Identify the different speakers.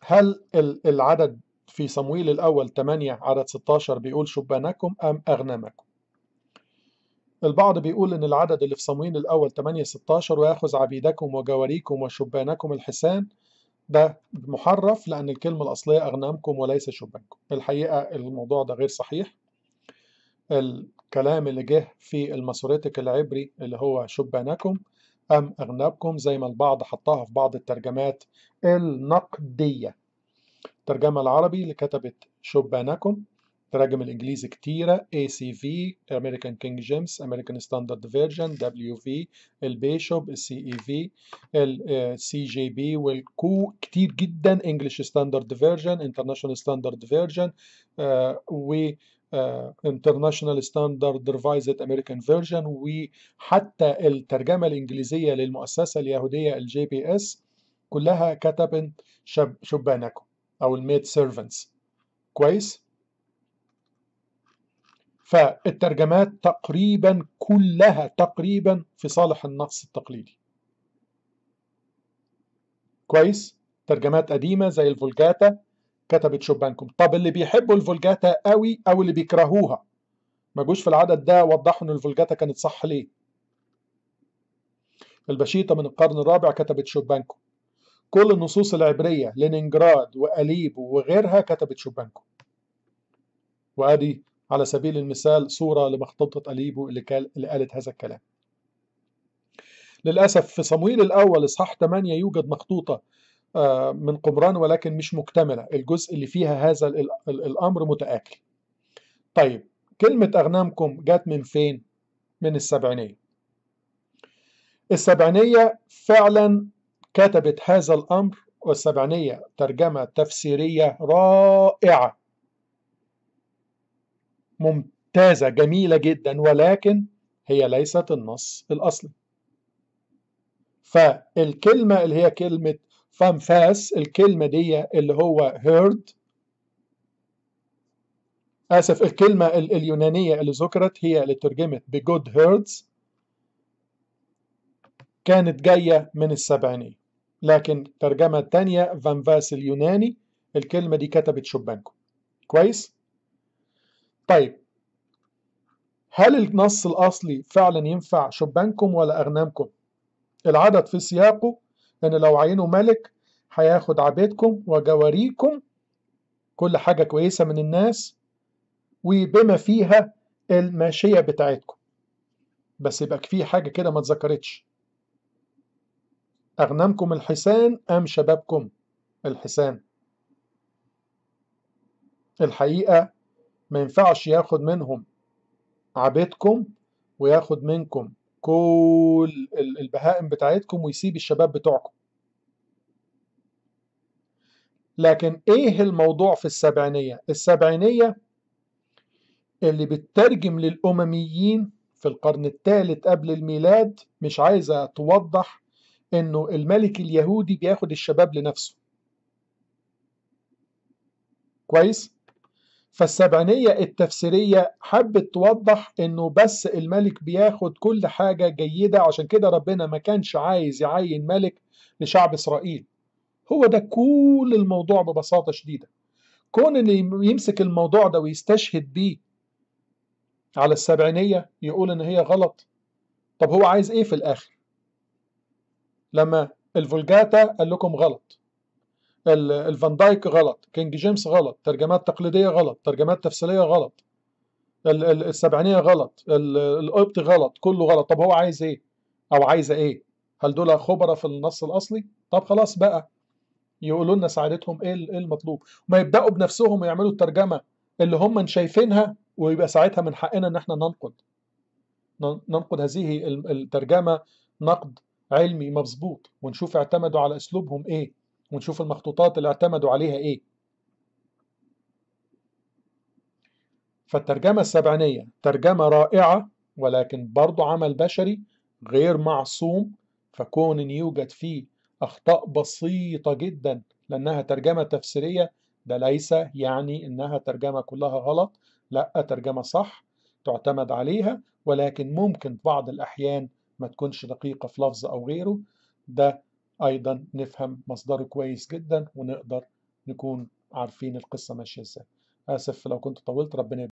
Speaker 1: هل العدد في صمويل الأول 8 عدد 16 بيقول شبانكم أم أغنامكم البعض بيقول إن العدد اللي في صمويل الأول 8 16 ويأخذ عبيدكم وجواريكم وشبانكم الحسان ده محرف لأن الكلمة الأصلية أغنامكم وليس شبانكم الحقيقة الموضوع ده غير صحيح الكلام اللي جه في الماسوريتك العبري اللي هو شبانكم أم أغنابكم زي ما البعض حطها في بعض الترجمات النقدية الترجمة العربي اللي كتبت شبانكم تراجم الإنجليزي كتيرة ACV American King James American Standard Version WV البيشوب السي اي في السي جي بي والكو كتير جدا English Standard Version International Standard Version uh, و uh, International Standard Revised American Version وحتى الترجمة الإنجليزية للمؤسسة اليهودية الجي بي اس كلها كتب شب شبانكم أو الميد سيرفنتس كويس؟ فالترجمات تقريبا كلها تقريبا في صالح النص التقليدي كويس ترجمات قديمة زي الفولجاتا كتبت شبانكم طب اللي بيحبوا الفولجاتا قوي او اللي بيكرهوها ما جوش في العدد ده وضحوا ان الفولجاتا كانت صح ليه البشيطة من القرن الرابع كتبت شبانكم كل النصوص العبرية لينينجراد وأليبو وغيرها كتبت شبانكم وادي على سبيل المثال صورة لمخطوطة أليبو اللي, كال... اللي قالت هذا الكلام للأسف في صمويل الأول إصحاح 8 يوجد مخطوطة من قمران ولكن مش مكتملة الجزء اللي فيها هذا الأمر متآكل طيب كلمة أغنامكم جات من فين؟ من السبعينية السبعينية فعلا كتبت هذا الأمر والسبعينية ترجمة تفسيرية رائعة ممتازة جميلة جدا ولكن هي ليست النص الأصلي فالكلمة اللي هي كلمة فانفاس الكلمة دي اللي هو heard آسف الكلمة اليونانية اللي ذكرت هي اللي ترجمت بجود هيردز كانت جاية من السبعينية لكن ترجمة تانية فانفاس اليوناني الكلمة دي كتبت شبانكم كويس؟ طيب هل النص الأصلي فعلا ينفع شبانكم ولا أغنامكم؟ العدد في سياقه ان لو عينوا ملك هياخد عبيدكم وجواريكم كل حاجة كويسة من الناس وبما فيها الماشية بتاعتكم بس يبقى في حاجة كده ما اتذكرتش أغنامكم الحسان أم شبابكم الحسان الحقيقة ما ينفعش ياخد منهم عبيدكم وياخد منكم كل البهائم بتاعتكم ويسيب الشباب بتوعكم لكن ايه الموضوع في السبعينية السبعينية اللي بتترجم للأمميين في القرن الثالث قبل الميلاد مش عايزة توضح انه الملك اليهودي بياخد الشباب لنفسه كويس فالسبعينية التفسيرية حبت توضح انه بس الملك بياخد كل حاجة جيدة عشان كده ربنا ما كانش عايز يعين ملك لشعب اسرائيل هو ده كل الموضوع ببساطة شديدة كون ان يمسك الموضوع ده ويستشهد بيه على السبعينية يقول ان هي غلط طب هو عايز ايه في الاخر لما الفولجاتا قال لكم غلط الفان دايك غلط كينج جيمس غلط ترجمات تقليدية غلط ترجمات تفسيرية غلط السبعينية غلط القبط غلط كله غلط طب هو عايز ايه او عايزة ايه هل دول خبرة في النص الاصلي طب خلاص بقى يقولوا لنا ساعدتهم ايه المطلوب ما يبداوا بنفسهم ويعملوا الترجمة اللي هم شايفينها ويبقى ساعتها من حقنا ان احنا ننقد ننقد هذه الترجمة نقد علمي مظبوط ونشوف اعتمدوا على اسلوبهم ايه ونشوف المخطوطات اللي اعتمدوا عليها ايه فالترجمة السبعينية ترجمة رائعة ولكن برضو عمل بشري غير معصوم فكون ان يوجد فيه اخطاء بسيطة جدا لانها ترجمة تفسيرية ده ليس يعني انها ترجمة كلها غلط لا ترجمة صح تعتمد عليها ولكن ممكن بعض الاحيان ما تكونش دقيقة في لفظ او غيره ده ايضا نفهم مصدره كويس جدا ونقدر نكون عارفين القصة ماشية ازاي آسف لو كنت طولت ربنا